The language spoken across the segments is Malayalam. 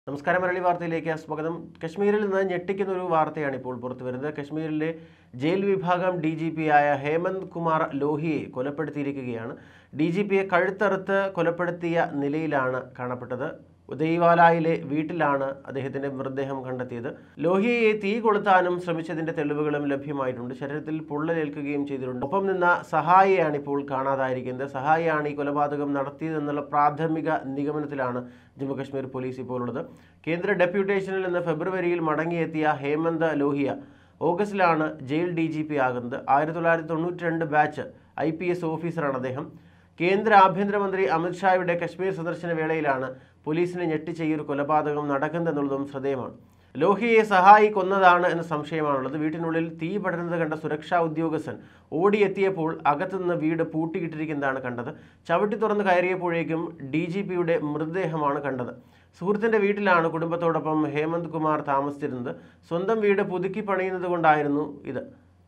നമസ്കാരം മലയാളി വാർത്തയിലേക്ക് സ്വാഗതം കശ്മീരിൽ നിന്ന് ഞെട്ടിക്കുന്ന ഒരു വാർത്തയാണ് ഇപ്പോൾ പുറത്തു വരുന്നത് കശ്മീരിലെ ജയിൽ വിഭാഗം ഡി ജി പി ആയ ഹേമന്ത് കുമാർ ലോഹിയെ കൊലപ്പെടുത്തിയിരിക്കുകയാണ് ഡി ജി പിയെ കഴുത്തറുത്ത് കൊലപ്പെടുത്തിയ നിലയിലാണ് കാണപ്പെട്ടത് ഉദയ്വാലായിലെ വീട്ടിലാണ് അദ്ദേഹത്തിന്റെ മൃതദേഹം കണ്ടെത്തിയത് ലോഹിയയെ തീ കൊളുത്താനും ശ്രമിച്ചതിന്റെ തെളിവുകളും ലഭ്യമായിട്ടുണ്ട് ശരീരത്തിൽ പൊള്ളലേൽക്കുകയും ചെയ്തിട്ടുണ്ട് ഒപ്പം നിന്ന സഹായിയാണ് ഇപ്പോൾ കാണാതായിരിക്കുന്നത് സഹായിയാണ് ഈ കൊലപാതകം നടത്തിയതെന്നുള്ള പ്രാഥമിക നിഗമനത്തിലാണ് ജമ്മുകശ്മീർ പോലീസ് ഇപ്പോൾ ഉള്ളത് കേന്ദ്ര ഡെപ്യൂട്ടേഷനിൽ നിന്ന് ഫെബ്രുവരിയിൽ മടങ്ങിയെത്തിയ ഹേമന്ത് ലോഹിയ ഓഗസ്റ്റിലാണ് ജയിൽ ഡി ജി പി ആകുന്നത് ആയിരത്തി തൊള്ളായിരത്തി തൊണ്ണൂറ്റി രണ്ട് ബാച്ച് ഐ പി എസ് ഓഫീസറാണ് അദ്ദേഹം കേന്ദ്ര ആഭ്യന്തരമന്ത്രി അമിത്ഷായുടെ കശ്മീർ സന്ദർശന വേളയിലാണ് പോലീസിനെ ഞെട്ടിച്ച ഈ ഒരു കൊലപാതകം നടക്കുന്നതെന്നുള്ളതും ശ്രദ്ധേയമാണ് ലോഹിയെ സഹായി കൊന്നതാണ് എന്ന സംശയമാണുള്ളത് വീട്ടിനുള്ളിൽ തീ പടരുന്നത് കണ്ട സുരക്ഷാ ഉദ്യോഗസ്ഥൻ ഓടിയെത്തിയപ്പോൾ അകത്തുനിന്ന് വീട് പൂട്ടിയിട്ടിരിക്കുന്നതാണ് കണ്ടത് ചവിട്ടി തുറന്ന് കയറിയപ്പോഴേക്കും ഡി ജി പിയുടെ മൃതദേഹമാണ് കണ്ടത് സുഹൃത്തിൻ്റെ വീട്ടിലാണ് കുടുംബത്തോടൊപ്പം ഹേമന്ത് കുമാർ താമസിച്ചിരുന്നത് സ്വന്തം വീട് പുതുക്കി പണിയുന്നത് കൊണ്ടായിരുന്നു ഇത്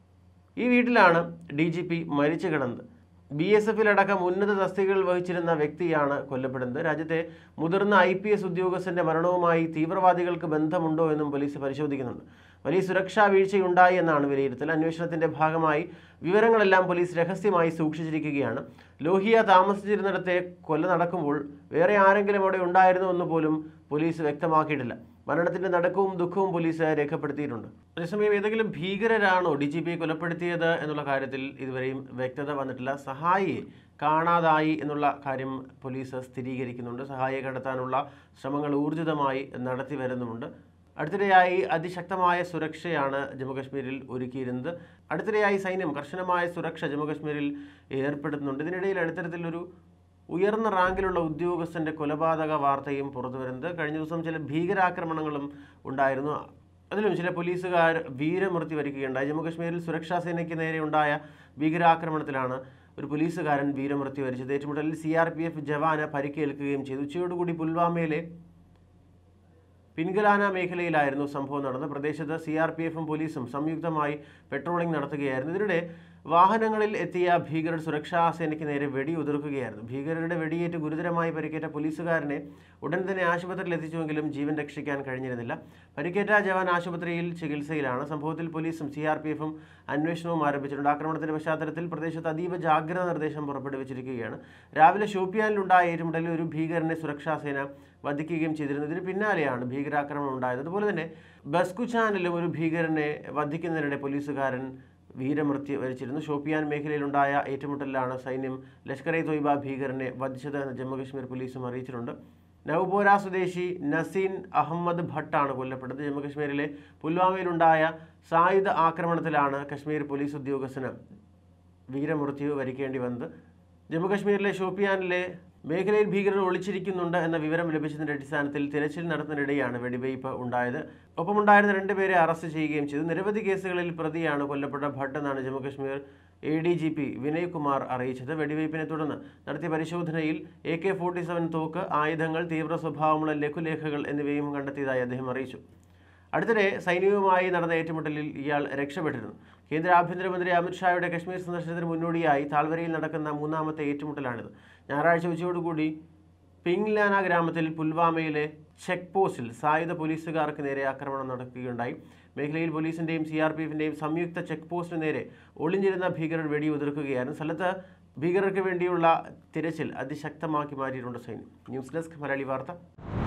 ഈ വീട്ടിലാണ് ഡി ജി പി മരിച്ചു കിടന്നത് ബി എസ് എഫിലടക്കം ഉന്നത തസ്തികകൾ വഹിച്ചിരുന്ന വ്യക്തിയാണ് കൊല്ലപ്പെടുന്നത് രാജ്യത്തെ മുതിർന്ന ഐ പി എസ് ഉദ്യോഗസ്ഥന്റെ മരണവുമായി തീവ്രവാദികൾക്ക് ബന്ധമുണ്ടോ എന്നും പോലീസ് പരിശോധിക്കുന്നുണ്ട് വലിയ സുരക്ഷാ വീഴ്ചയുണ്ടായി എന്നാണ് വിലയിരുത്തൽ അന്വേഷണത്തിന്റെ ഭാഗമായി വിവരങ്ങളെല്ലാം പോലീസ് രഹസ്യമായി സൂക്ഷിച്ചിരിക്കുകയാണ് ലോഹിയ താമസിച്ചിരുന്നിടത്തെ കൊല നടക്കുമ്പോൾ വേറെ ആരെങ്കിലും അവിടെ ഉണ്ടായിരുന്നോ എന്ന് പോലും പോലീസ് വ്യക്തമാക്കിയിട്ടില്ല മരണത്തിന്റെ നടുക്കവും ദുഃഖവും പോലീസ് രേഖപ്പെടുത്തിയിട്ടുണ്ട് അതേസമയം ഏതെങ്കിലും ഭീകരരാണോ ഡി ജി പി കൊലപ്പെടുത്തിയത് എന്നുള്ള കാര്യത്തിൽ ഇതുവരെയും വ്യക്തത വന്നിട്ടില്ല സഹായിയെ കാണാതായി എന്നുള്ള കാര്യം പോലീസ് സ്ഥിരീകരിക്കുന്നുണ്ട് സഹായിയെ കണ്ടെത്താനുള്ള ശ്രമങ്ങൾ ഊർജിതമായി നടത്തി വരുന്നുമുണ്ട് അടുത്തിടെയായി അതിശക്തമായ സുരക്ഷയാണ് ജമ്മുകശ്മീരിൽ ഒരുക്കിയിരുന്നത് അടുത്തിടെയായി സൈന്യം കർശനമായ സുരക്ഷ ജമ്മുകശ്മീരിൽ ഏർപ്പെടുത്തുന്നുണ്ട് ഇതിനിടയിൽ അടുത്തരത്തിലൊരു ഉയർന്ന റാങ്കിലുള്ള ഉദ്യോഗസ്ഥന്റെ കൊലപാതക വാർത്തയും പുറത്തു വരുന്നത് കഴിഞ്ഞ ദിവസം ചില ഭീകരാക്രമണങ്ങളും ഉണ്ടായിരുന്നു അതിലും ചില പോലീസുകാർ വീരമൃത്യു വരിക്കുകയുണ്ടായി ജമ്മുകശ്മീരിൽ സുരക്ഷാ സേനയ്ക്ക് നേരെ ഉണ്ടായ ഭീകരാക്രമണത്തിലാണ് ഒരു പോലീസുകാരൻ വീരമൃത്യു വരിച്ചത് ഏറ്റുമുട്ടലിൽ സി ആർ പി എഫ് ജവാന് പരിക്കേൽക്കുകയും ചെയ്തു ഉച്ചയോടുകൂടി പുൽവാമയിലെ പിൻഗലാന മേഖലയിലായിരുന്നു സംഭവം നടന്നത് പ്രദേശത്ത് സി ആർ പി എഫും പോലീസും സംയുക്തമായി പെട്രോളിംഗ് നടത്തുകയായിരുന്നു ഇതിനിടെ വാഹനങ്ങളിൽ എത്തിയ ഭീകരർ സുരക്ഷാ സേനയ്ക്ക് നേരെ വെടിയുതിർക്കുകയായിരുന്നു ഭീകരരുടെ വെടിയേറ്റ് ഗുരുതരമായി പരിക്കേറ്റ പോലീസുകാരനെ ഉടൻ തന്നെ ആശുപത്രിയിൽ എത്തിച്ചുവെങ്കിലും ജീവൻ രക്ഷിക്കാൻ കഴിഞ്ഞിരുന്നില്ല പരിക്കേറ്റ ജവാൻ ആശുപത്രിയിൽ ചികിത്സയിലാണ് സംഭവത്തിൽ പോലീസും സി ആർ പി എഫും അന്വേഷണവും ആരംഭിച്ചിട്ടുണ്ട് ആക്രമണത്തിന്റെ പശ്ചാത്തലത്തിൽ പ്രദേശത്ത് അതീവ ജാഗ്രതാ നിർദ്ദേശം പുറപ്പെടുവിച്ചിരിക്കുകയാണ് രാവിലെ ഷോപ്പിയാനിലുണ്ടായ ഏറ്റുമുട്ടലിൽ ഒരു ഭീകരനെ സുരക്ഷാ സേന വധിക്കുകയും ചെയ്തിരുന്നു ഇതിന് പിന്നാലെയാണ് ഭീകരാക്രമണം ഉണ്ടായത് അതുപോലെ തന്നെ ബസ്കുചാനിലും ഒരു ഭീകരനെ വധിക്കുന്നതിനിടെ പോലീസുകാരൻ വീരമൃത്യു വരിച്ചിരുന്നു ഷോപ്പിയാൻ മേഖലയിലുണ്ടായ ഏറ്റുമുട്ടലിലാണ് സൈന്യം ലഷ്കർ ഇ തൊയ്ബ ഭീകരനെ വധിച്ചത് എന്ന് ജമ്മുകശ്മീർ പോലീസും അറിയിച്ചിട്ടുണ്ട് നവ്പോര സ്വദേശി നസീൻ അഹമ്മദ് ഭട്ടാണ് കൊല്ലപ്പെട്ടത് ജമ്മുകശ്മീരിലെ പുൽവാമയിലുണ്ടായ സായുധ ആക്രമണത്തിലാണ് കശ്മീർ പോലീസ് ഉദ്യോഗസ്ഥന് വീരമൃത്യു വരിക്കേണ്ടി വന്നത് ജമ്മുകശ്മീരിലെ ഷോപ്പിയാനിലെ മേഖലയിൽ ഭീകരർ ഒളിച്ചിരിക്കുന്നുണ്ട് എന്ന വിവരം ലഭിച്ചതിന്റെ അടിസ്ഥാനത്തിൽ തിരച്ചിൽ നടത്തുന്നതിനിടെയാണ് വെടിവയ്പ് ഉണ്ടായത് ഒപ്പമുണ്ടായിരുന്ന രണ്ടുപേരെ അറസ്റ്റ് ചെയ്യുകയും ചെയ്തു നിരവധി കേസുകളിൽ പ്രതിയാണ് കൊല്ലപ്പെട്ട ഭട്ട് എന്നാണ് Jammu Kashmir A D G P Vinay Kumar അറിയിച്ചത് വെടിവയ്പ്പിനെ തുടർന്ന് നടത്തിയ പരിശോധനയിൽ എ കെ ഫോർട്ടി സെവൻ തോക്ക് ആയുധങ്ങൾ തീവ്ര സ്വഭാവമുള്ള ലഘുലേഖകൾ എന്നിവയും കണ്ടെത്തിയതായി അദ്ദേഹം അറിയിച്ചു അടുത്തിടെ സൈന്യവുമായി നടന്ന ഏറ്റുമുട്ടലിൽ ഇയാൾ രക്ഷപ്പെട്ടിരുന്നു കേന്ദ്ര ആഭ്യന്തരമന്ത്രി അമിത്ഷായുടെ കശ്മീർ സന്ദർശനത്തിന് മുന്നോടിയായി താൽവരയിൽ നടക്കുന്ന മൂന്നാമത്തെ ഏറ്റുമുട്ടലാണിത് ഞായറാഴ്ച ഉച്ചയോടുകൂടി പിങ്ലാന ഗ്രാമത്തിൽ പുൽവാമയിലെ ചെക്ക് പോസ്റ്റിൽ സായുധ പോലീസുകാർക്ക് നേരെ ആക്രമണം നടക്കുകയുണ്ടായി മേഖലയിൽ പോലീസിന്റെയും സി ആർ പി എഫിന്റെയും സംയുക്ത ചെക്ക് പോസ്റ്റിന് നേരെ ഒളിഞ്ഞിരുന്ന ഭീകരർ വെടിയുതിർക്കുകയായിരുന്നു സ്ഥലത്ത് ഭീകരർക്ക് വേണ്ടിയുള്ള തിരച്ചിൽ അതിശക്തമാക്കി മാറ്റിയിട്ടുണ്ട് സൈന്യം ന്യൂസ് ഡെസ്ക് മലയാളി വാർത്ത